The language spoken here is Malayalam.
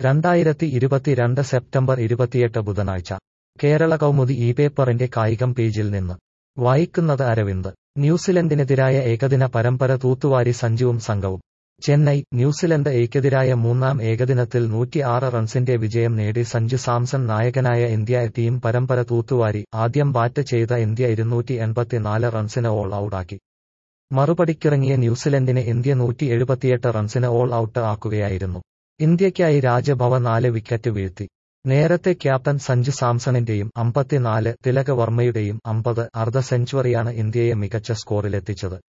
രണ്ടായിരത്തി ഇരുപത്തിരണ്ട് സെപ്റ്റംബർ ഇരുപത്തിയെട്ട് ബുധനാഴ്ച കേരള കൗമുദി ഈ പേപ്പറിന്റെ കായികം പേജിൽ നിന്ന് വായിക്കുന്നത് അരവിന്ദ് ന്യൂസിലൻഡിനെതിരായ ഏകദിന പരമ്പര തൂത്തുവാരി സഞ്ജുവും സംഘവും ചെന്നൈ ന്യൂസിലൻഡ് എക്കെതിരായ മൂന്നാം ഏകദിനത്തിൽ നൂറ്റിയാറ് റൺസിന്റെ വിജയം നേടി സഞ്ജു സാംസൺ നായകനായ ഇന്ത്യ ടീം പരമ്പര തൂത്തുവാരി ആദ്യം ബാറ്റ് ചെയ്ത ഇന്ത്യ ഇരുന്നൂറ്റി എൺപത്തിനാല് റൺസിന് ഓൾ ഔട്ടാക്കി മറുപടിക്കിറങ്ങിയ ന്യൂസിലൻഡിനെ ഇന്ത്യ നൂറ്റി എഴുപത്തിയെട്ട് റൺസിന് ഓൾ ഔട്ട് ആക്കുകയായിരുന്നു ഇന്ത്യയ്ക്കായി രാജഭവ നാല് വിക്കറ്റ് വീഴ്ത്തി നേരത്തെ ക്യാപ്റ്റൻ സഞ്ജു സാംസണിന്റെയും അമ്പത്തിനാല് തിലക് വർമ്മയുടെയും അമ്പത് അർദ്ധ സെഞ്ചുറിയാണ് ഇന്ത്യയെ മികച്ച സ്കോറിലെത്തിച്ചത്